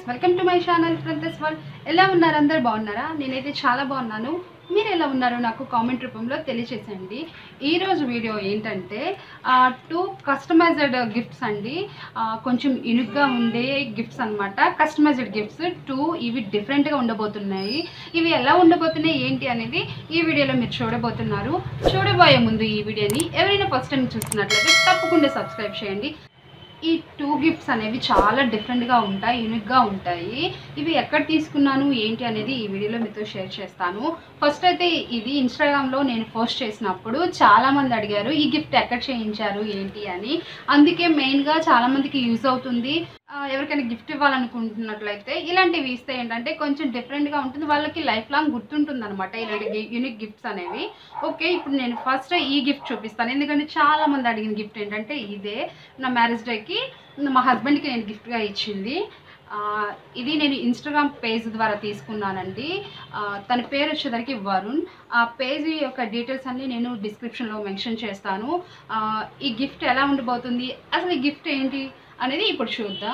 welcome to my channel friends world ఎలా ఉన్నారు అందరు బాగున్నారా నేనైతే చాలా బాగున్నాను మీరు ఎలా ఉన్నారో నాకు కామెంట్ రూపంలో తెలియచేసేయండి ఈరోజు వీడియో ఏంటంటే టూ కస్టమైజ్డ్ గిఫ్ట్స్ అండి ఆ, కొంచెం యునిక్గా ఉండే గిఫ్ట్స్ అన్నమాట కస్టమైజ్డ్ గిఫ్ట్స్ టూ ఇవి డిఫరెంట్గా ఉండబోతున్నాయి ఇవి ఎలా ఉండబోతున్నాయి ఏంటి అనేది ఈ వీడియోలో మీరు చూడబోతున్నారు చూడబోయే ముందు ఈ వీడియోని ఎవరైనా ఫస్ట్ టైం చూస్తున్నట్లయితే తప్పకుండా సబ్స్క్రైబ్ చేయండి ఈ టూ గిఫ్ట్స్ అనేవి చాలా డిఫరెంట్గా ఉంటాయి యూనిక్గా ఉంటాయి ఇవి ఎక్కడ తీసుకున్నాను ఏంటి అనేది ఈ వీడియోలో మీతో షేర్ చేస్తాను ఫస్ట్ అయితే ఇది ఇన్స్టాగ్రామ్లో నేను పోస్ట్ చేసినప్పుడు చాలామంది అడిగారు ఈ గిఫ్ట్ ఎక్కడ చేయించారు ఏంటి అని అందుకే మెయిన్గా చాలామందికి యూజ్ అవుతుంది ఆ, ఎవరికైనా గిఫ్ట్ ఇవ్వాలనుకుంటున్నట్లయితే ఇలాంటివి ఇస్తే ఏంటంటే కొంచెం డిఫరెంట్గా ఉంటుంది వాళ్ళకి లైఫ్ లాంగ్ గుర్తుంటుంది అనమాట ఇలాంటి యూనిక్ గిఫ్ట్స్ అనేవి ఓకే ఇప్పుడు నేను ఫస్ట్ ఈ గిఫ్ట్ చూపిస్తాను ఎందుకంటే చాలా మంది అడిగిన గిఫ్ట్ ఏంటంటే ఇదే నా మ్యారేజ్ డేకి మా హస్బెండ్కి నేను గిఫ్ట్గా ఇచ్చింది ఆ, ఇది నేను ఇన్స్టాగ్రామ్ పేజ్ ద్వారా తీసుకున్నానండి ఆ, తన పేరు వచ్చేసరికి వరుణ్ ఆ పేజ్ యొక్క డీటెయిల్స్ అన్ని నేను డిస్క్రిప్షన్లో మెన్షన్ చేస్తాను ఆ, ఈ గిఫ్ట్ ఎలా ఉండబోతుంది అసలు ఈ గిఫ్ట్ ఏంటి అనేది ఇప్పుడు చూద్దాం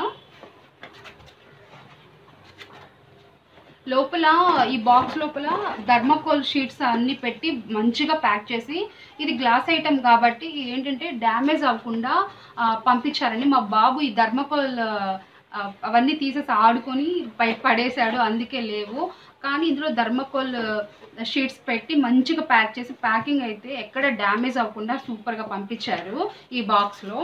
లోపల ఈ బాక్స్ లోపల థర్మాకోల్ షీట్స్ అన్ని పెట్టి మంచిగా ప్యాక్ చేసి ఇది గ్లాస్ ఐటమ్ కాబట్టి ఏంటంటే డ్యామేజ్ అవ్వకుండా ఆ, పంపించారండి మా బాబు ఈ థర్మాకోల్ ఆ, అవన్నీ తీసేసి ఆడుకొని బయట పడేశాడు అందుకే లేవు కానీ ఇందులో థర్మాకోల్ షీట్స్ పెట్టి మంచిగా ప్యాక్ చేసి ప్యాకింగ్ అయితే ఎక్కడ డ్యామేజ్ అవ్వకుండా సూపర్గా పంపించారు ఈ బాక్స్లో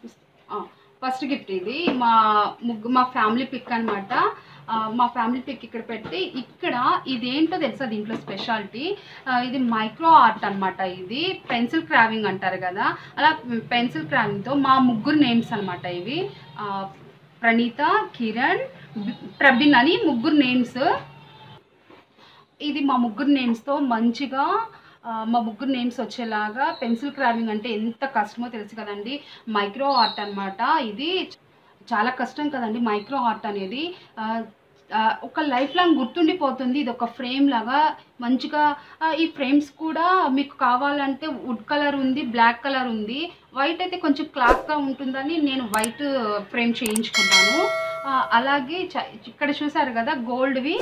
ఫస్ట్ గిఫ్ట్ ఇది మా ముగ్గు మా ఫ్యామిలీ పిక్ అనమాట మా ఫ్యామిలీ పిక్ ఇక్కడ పెట్టి ఇక్కడ ఇదేంటో తెలుసా దీంట్లో స్పెషాలిటీ ఇది మైక్రో ఆర్ట్ అన్నమాట ఇది పెన్సిల్ క్రావింగ్ అంటారు కదా అలా పెన్సిల్ క్రావింగ్తో మా ముగ్గురు నేమ్స్ అన్నమాట ఇవి ఆ, ప్రణీత కిరణ్ బి- ప్రబిన్ అని ముగ్గురు నేమ్స్ ఇది మా ముగ్గురు నేమ్స్తో మంచిగా ఆ, మా ముగ్గురు నేమ్స్ వచ్చేలాగా పెన్సిల్ క్రావింగ్ అంటే ఎంత కష్టమో తెలుసు కదండి మైక్రో ఆర్ట్ అన్నమాట ఇది చాలా కష్టం కదండి మైక్రో ఆర్ట్ అనేది ఆ, ఆ, ఒక లైఫ్ లాంగ్ గుర్తుండిపోతుంది ఇది ఒక ఫ్రేమ్ లాగా మంచిగా ఆ, ఈ ఫ్రేమ్స్ కూడా మీకు కావాలంటే వుడ్ కలర్ ఉంది బ్లాక్ కలర్ ఉంది వైట్ అయితే కొంచెం క్లాస్గా ఉంటుందని నేను వైట్ ఫ్రేమ్ చేయించుకున్నాను ఆ, అలాగే చ- ఇక్కడ చూసారు కదా గోల్డ్వి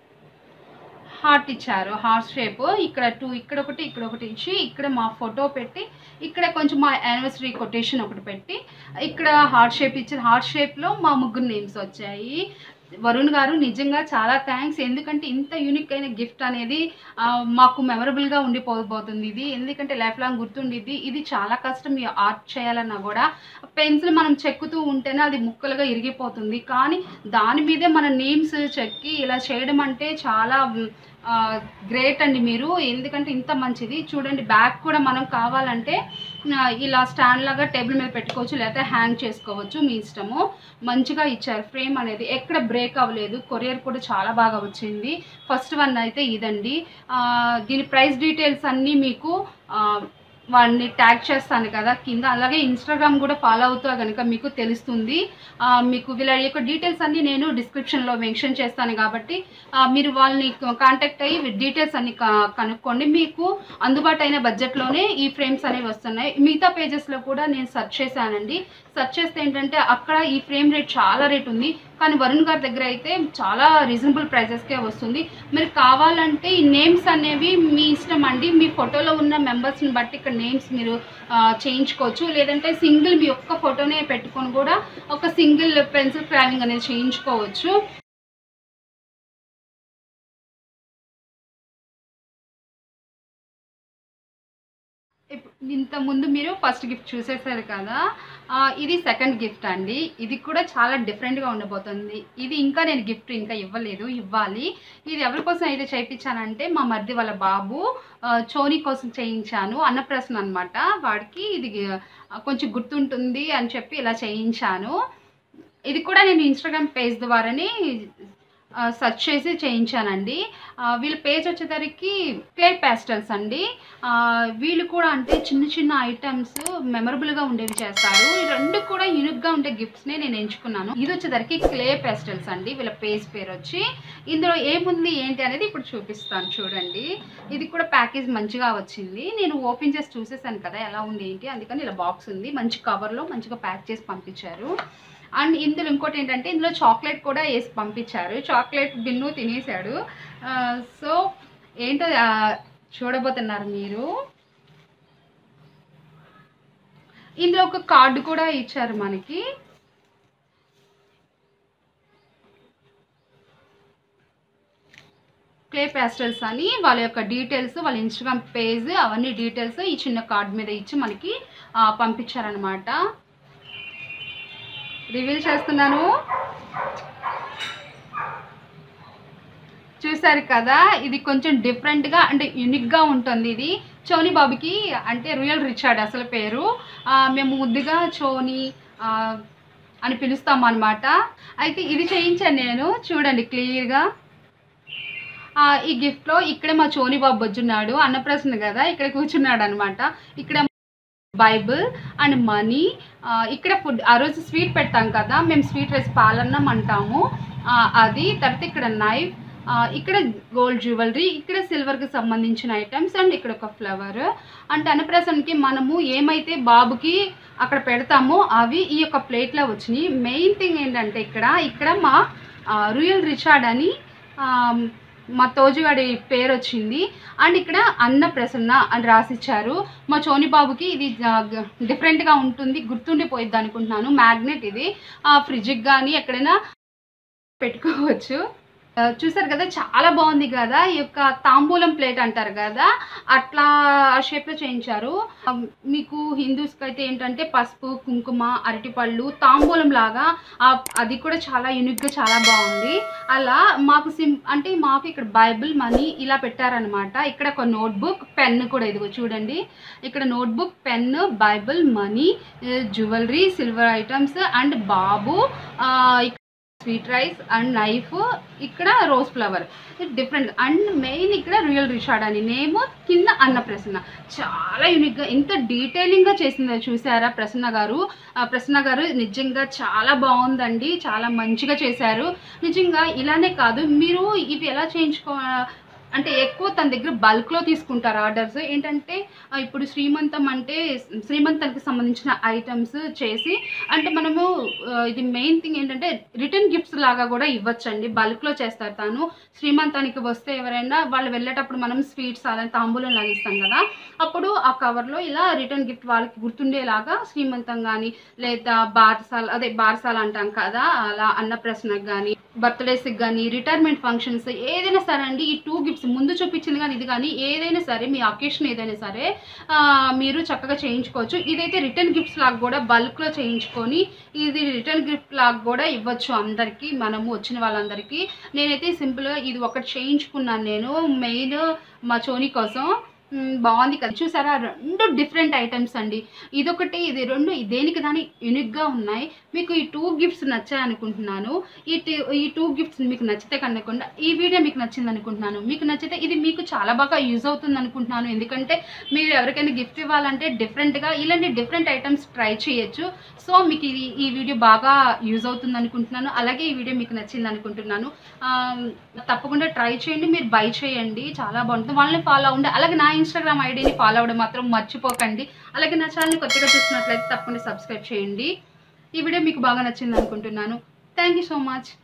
హార్ట్ ఇచ్చారు హార్ట్ షేప్ ఇక్కడ టూ ఇక్కడ ఒకటి ఇక్కడ ఒకటి ఇచ్చి ఇక్కడ మా ఫోటో పెట్టి ఇక్కడ కొంచెం మా యానివర్సరీ కొటేషన్ ఒకటి పెట్టి ఇక్కడ హార్ట్ షేప్ ఇచ్చిన హార్ట్ షేప్లో మా ముగ్గురు నేమ్స్ వచ్చాయి వరుణ్ గారు నిజంగా చాలా థ్యాంక్స్ ఎందుకంటే ఇంత యూనిక్ అయిన గిఫ్ట్ అనేది ఆ, మాకు మెమరబుల్గా ఉండిపోబోతుంది ఇది ఎందుకంటే లైఫ్ లాంగ్ గుర్తుండిద్ది ఇది చాలా కష్టం ఈ ఆర్ట్ చేయాలన్నా కూడా పెన్సిల్ మనం చెక్కుతూ ఉంటేనే అది ముక్కలుగా ఇరిగిపోతుంది కానీ దాని మీదే మన నేమ్స్ చెక్కి ఇలా చేయడం అంటే చాలా గ్రేట్ అండి మీరు ఎందుకంటే ఇంత మంచిది చూడండి బ్యాగ్ కూడా మనం కావాలంటే ఆ, ఇలా స్టాండ్ లాగా టేబుల్ మీద పెట్టుకోవచ్చు లేకపోతే హ్యాంగ్ చేసుకోవచ్చు మీ ఇష్టము మంచిగా ఇచ్చారు ఫ్రేమ్ అనేది ఎక్కడ బ్రేక్ అవ్వలేదు కొరియర్ కూడా చాలా బాగా వచ్చింది ఫస్ట్ వన్ అయితే ఇదండి ఆ, దీని ప్రైస్ డీటెయిల్స్ అన్నీ మీకు ఆ, వాడిని ట్యాగ్ చేస్తాను కదా కింద అలాగే ఇన్స్టాగ్రామ్ కూడా ఫాలో అవుతా కనుక మీకు తెలుస్తుంది ఆ, మీకు వీళ్ళ యొక్క డీటెయిల్స్ అన్ని నేను డిస్క్రిప్షన్లో మెన్షన్ చేస్తాను కాబట్టి ఆ, మీరు వాళ్ళని కాంటాక్ట్ అయ్యి డీటెయిల్స్ అన్ని క- కనుక్కోండి మీకు అందుబాటు అయిన బడ్జెట్లోనే ఈ ఫ్రేమ్స్ అనేవి వస్తున్నాయి మిగతా పేజెస్లో కూడా నేను సెర్చ్ చేశానండి సెర్చ్ చేస్తే ఏంటంటే అక్కడ ఈ ఫ్రేమ్ రేట్ చాలా రేట్ ఉంది కానీ వరుణ్ గారి దగ్గర అయితే చాలా రీజనబుల్ ప్రైజెస్కే వస్తుంది మీరు కావాలంటే ఈ నేమ్స్ అనేవి మీ ఇష్టం అండి మీ ఫోటోలో ఉన్న మెంబర్స్ని బట్టి ఇక్కడ నేమ్స్ మీరు ఆ, చేయించుకోవచ్చు లేదంటే సింగిల్ మీ ఒక్క ఫోటోనే పెట్టుకొని కూడా ఒక సింగిల్ పెన్సిల్ క్రావింగ్ అనేది చేయించుకోవచ్చు ఇప్పు- ఇంత ముందు మీరు ఫస్ట్ గిఫ్ట్ చూసేసారు కదా ఆ, ఇది సెకండ్ గిఫ్ట్ అండి ఇది కూడా చాలా డిఫరెంట్గా ఉండబోతుంది ఇది ఇంకా నేను గిఫ్ట్ ఇంకా ఇవ్వలేదు ఇవ్వాలి ఇది ఎవరి కోసం అయితే చేయించానంటే మా మరిది వాళ్ళ బాబు ఆ, చోనీ కోసం చేయించాను అన్నప్రసన్న అనమాట వాడికి ఇది ఆ, కొంచెం గుర్తుంటుంది అని చెప్పి ఇలా చేయించాను ఇది కూడా నేను ఇన్స్టాగ్రామ్ పేజ్ ద్వారానే సెర్చ్ చేసి చేయించానండి ఆ, వీళ్ళ పేజ్ వచ్చేసరికి క్లే ప్యాస్టల్స్ అండి ఆ, వీళ్ళు కూడా అంటే చిన్న చిన్న ఐటమ్స్ మెమరబుల్గా ఉండేవి చేస్తారు ఈ రెండు కూడా యూనిక్గా ఉండే గిఫ్ట్స్నే నేను ఎంచుకున్నాను ఇది వచ్చేసరికి క్లే పెస్టల్స్ అండి వీళ్ళ పేజ్ పేరు వచ్చి ఇందులో ఏముంది ఏంటి అనేది ఇప్పుడు చూపిస్తాను చూడండి ఇది కూడా ప్యాకేజ్ మంచిగా వచ్చింది నేను ఓపెన్ చేసి చూసేసాను కదా ఎలా ఉంది ఏంటి అందుకని ఇలా బాక్స్ ఉంది మంచి కవర్లో మంచిగా ప్యాక్ చేసి పంపించారు అండ్ ఇందులో ఇంకోటి ఏంటంటే ఇందులో చాక్లెట్ కూడా వేసి పంపించారు చాక్లెట్ బిన్ను తినేశాడు సో ఏంటో ఆ, చూడబోతున్నారు మీరు ఇందులో ఒక కార్డు కూడా ఇచ్చారు మనకి క్లే ప్యాస్టల్స్ అని వాళ్ళ యొక్క డీటెయిల్స్ వాళ్ళ ఇన్స్టాగ్రామ్ పేజ్ అవన్నీ డీటెయిల్స్ ఈ చిన్న కార్డ్ మీద ఇచ్చి మనకి ఆ, పంపించారనమాట రివీల్ చేస్తున్నాను చూసారు కదా ఇది కొంచెం డిఫరెంట్గా అంటే యూనిక్గా ఉంటుంది ఇది చోని బాబుకి అంటే రియల్ రిచార్డ్ అసలు పేరు ఆ, మేము ముద్దుగా చోని ఆ, అని పిలుస్తాం అనమాట అయితే ఇది చేయించాను నేను చూడండి క్లియర్గా ఆ, ఈ గిఫ్ట్లో ఇక్కడే మా చోని బాబు వచ్చున్నాడు అన్నప్రసన్న కదా ఇక్కడ కూర్చున్నాడు అనమాట ఇక్కడ బైబిల్ అండ్ మనీ ఇక్కడ ఫుడ్ ఆ రోజు స్వీట్ పెడతాం కదా మేము స్వీట్ రైస్ పాలన్నం అంటాము ఆ, అది తర్వాత ఇక్కడ నైఫ్ ఇక్కడ గోల్డ్ జ్యువెలరీ ఇక్కడ సిల్వర్కి సంబంధించిన ఐటమ్స్ అండ్ ఇక్కడ ఒక ఫ్లవర్ అంటే అన్నప్రాసనకి మనము ఏమైతే బాబుకి అక్కడ పెడతామో అవి ఈ యొక్క ప్లేట్లో వచ్చినాయి మెయిన్ థింగ్ ఏంటంటే ఇక్కడ ఇక్కడ మా రియల్ రిచార్డ్ అని ఆ, మా తోజుగాడి పేరు వచ్చింది అండ్ ఇక్కడ అన్న ప్రసన్న అని రాసిచ్చారు మా చోని బాబుకి ఇది జా- డిఫరెంట్గా ఉంటుంది గుర్తుండిపోయిద్ది అనుకుంటున్నాను మ్యాగ్నెట్ ఇది ఆ, ఫ్రిడ్జ్కి కానీ ఎక్కడైనా పెట్టుకోవచ్చు ఆ, చూసారు కదా చాలా బాగుంది కదా ఈ యొక్క తాంబూలం ప్లేట్ అంటారు కదా అట్లా ఆ షేప్లో చేయించారు ఆ, మీకు హిందూస్కి అయితే ఏంటంటే పసుపు కుంకుమ అరటిపళ్ళు తాంబూలం లాగా ఆ, అది కూడా చాలా యూనిక్గా చాలా బాగుంది అలా మాకు సిం అంటే మాకు ఇక్కడ బైబిల్ మనీ ఇలా పెట్టారనమాట ఇక్కడ ఒక నోట్బుక్ పెన్ కూడా ఇదిగో చూడండి ఇక్కడ notebook pen Bible money jewellery silver items and బాబు ఆ, ఇక్కడ స్వీట్ రైస్ అండ్ నైఫ్ ఇక్కడ rose flower different and main ఇక్కడ రియల్ రిషాడ్ అని నేమ్ కింద అన్న ప్రసన్న చాలా యూనిక్గా ఎంత డీటెయిలింగ్గా చేసిందో చూసారా ప్రసన్న గారు ఆ ప్రసన్న గారు నిజంగా చాలా బాగుందండి చాలా మంచిగా చేశారు నిజంగా ఇలానే కాదు మీరు ఇవి ఎలా చేయించుకో అంటే ఎక్కువ తన దగ్గర బల్క్లో తీసుకుంటారు ఆర్డర్స్ ఏంటంటే ఆ, ఇప్పుడు శ్రీమంతం అంటే శ్రీమంతానికి సంబంధించిన ఐటమ్స్ చేసి అంటే మనము ఆ, ఇది మెయిన్ థింగ్ ఏంటంటే రిటర్న్ గిఫ్ట్స్ లాగా కూడా ఇవ్వచ్చండి బల్క్లో చేస్తారు తాను శ్రీమంతానికి వస్తే ఎవరైనా వాళ్ళు వెళ్ళేటప్పుడు మనం స్వీట్స్ అలా తాంబూలం లాగా ఇస్తాం కదా అప్పుడు ఆ కవర్లో ఇలా రిటర్న్ గిఫ్ట్ వాళ్ళకి గుర్తుండేలాగా శ్రీమంతం కానీ లేదా బారసాల అదే బారసాల అంటాం కదా అలా అన్నప్రసనకు కానీ బర్త్డేస్కి కానీ రిటైర్మెంట్ ఫంక్షన్స్ ఏదైనా సరే అండి ఈ టూ గిఫ్ట్స్ ముందు చూపించింది కానీ ఇది కానీ ఏదైనా సరే మీ అకేషన్ ఏదైనా సరే ఆ, మీరు చక్కగా చేయించుకోవచ్చు ఇదైతే రిటర్న్ గిఫ్ట్స్ లాగా కూడా బల్క్లో చేయించుకొని ఇది రిటర్న్ గిఫ్ట్ లాగా కూడా ఇవ్వచ్చు అందరికీ మనము వచ్చిన వాళ్ళందరికీ నేనైతే సింపుల్గా ఇది ఒకటి చేయించుకున్నాను నేను మెయిన్ మా చోని కోసం మ్, బాగుంది కదా చూసారా రెండు డిఫరెంట్ ఐటమ్స్ అండి ఇదొకటి ఇది రెండు దేనికి దాని యూనిక్గా ఉన్నాయి మీకు ఈ టూ గిఫ్ట్స్ నచ్చాయి అనుకుంటున్నాను ఈ టి- ఈ టూ గిఫ్ట్స్ మీకు నచ్చితే కనుకుండా ఈ వీడియో మీకు నచ్చింది అనుకుంటున్నాను మీకు నచ్చితే ఇది మీకు చాలా బాగా యూజ్ అవుతుంది అనుకుంటున్నాను ఎందుకంటే మీరు ఎవరికైనా గిఫ్ట్ ఇవ్వాలంటే డిఫరెంట్గా ఇలాంటి డిఫరెంట్ ఐటమ్స్ ట్రై చేయొచ్చు సో మీకు ఇది ఈ వీడియో బాగా యూజ్ అవుతుంది అనుకుంటున్నాను అలాగే ఈ వీడియో మీకు నచ్చింది అనుకుంటున్నాను ఆ, తప్పకుండా ట్రై చేయండి మీరు బై చేయండి చాలా బాగుంటుంది వాళ్ళని ఫాలో అవ్వండి అలాగే నా ఇన్స్టాగ్రామ్ ఐడిని ఫాలో అవ్వడం మాత్రం మర్చిపోకండి అలాగే నా ఛానల్ని కొత్తగా చూసినట్లయితే తప్పకుండా సబ్స్క్రైబ్ చేయండి ఈ వీడియో మీకు బాగా నచ్చింది అనుకుంటున్నాను థ్యాంక్ యూ సో మచ్